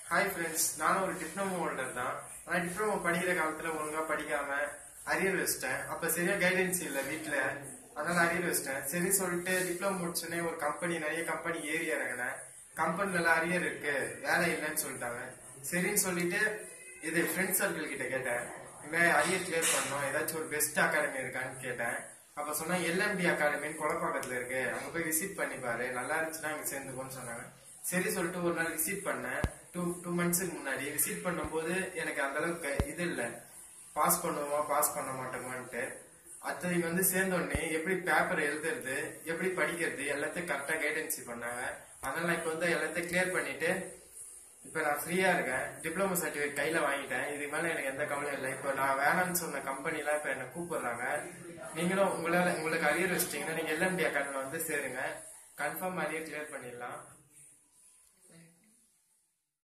hi friends நானும் ஒரு diploma holder தான் ஆனால் டிப்ளமோ படிக்கிற காலத்தில் ஒழுங்காக படிக்காம அரியர் வச்சிட்டேன் அப்போ சரியா கைடன்ஸ் இல்லை வீட்டில் அதனால அரியர் வச்சிட்டேன் சரி சொல்லிட்டு டிப்ளமோ முடிச்சோடனே ஒரு கம்பெனி நிறைய கம்பெனி ஏறி இறங்கினேன் கம்பெனில அரியர் இருக்கு வேலை இல்லைன்னு சொல்லிட்டாங்க சரின்னு சொல்லிட்டு இது ஃப்ரெண்ட் சர்க்கிள் கிட்ட கேட்டேன் இனிமேல் அரியர் கிளியர் பண்ணோம் ஏதாச்சும் ஒரு பெஸ்ட் அகாடமி இருக்கான்னு கேட்டேன் அப்ப சொன்னா எல்எம்டி அகாடமின்னு குளப்பாக்கத்துல இருக்கு அங்க போய் விசிட் பண்ணி பாரு நல்லா இருந்துச்சுன்னா அங்க சேர்ந்துக்கோன்னு சொன்னாங்க சரி சொல்லிட்டு ஒரு நாள் விசிட் பண்ணேன் டூ டூ மந்த்ஸுக்கு முன்னாடி விசிட் பண்ணும்போது எனக்கு அந்த அளவுக்கு இது இல்லை பாஸ் பண்ணுவோமா பாஸ் பண்ண மாட்டோமான்ட்டு அடுத்தது வந்து சேர்ந்த உடனே எப்படி பேப்பர் எழுதுறது எப்படி படிக்கிறது எல்லாத்தையும் கரெக்டா கைடன்சி பண்ணாங்க அதனால நான் இப்ப வந்து எல்லாத்தையும் கிளியர் பண்ணிட்டு இப்ப நான் ஃப்ரீயா இருக்கேன் டிப்ளமோ சர்டிபிகேட் கையில வாங்கிட்டேன் இதுக்கு மேல எனக்கு எந்த கவலையும் இல்லை இப்போ நான் வேணாம்னு சொன்ன கம்பெனி எல்லாம் இப்ப என்ன கூப்பிடுறாங்க நீங்களும் உங்களால உங்களுக்கு அரியர் வச்சிட்டீங்கன்னா நீங்க எல்எம்டி அகாடமி வந்து சேருங்க கன்ஃபார்ம் அரியர் கிளியர் பண்ணிடலாம்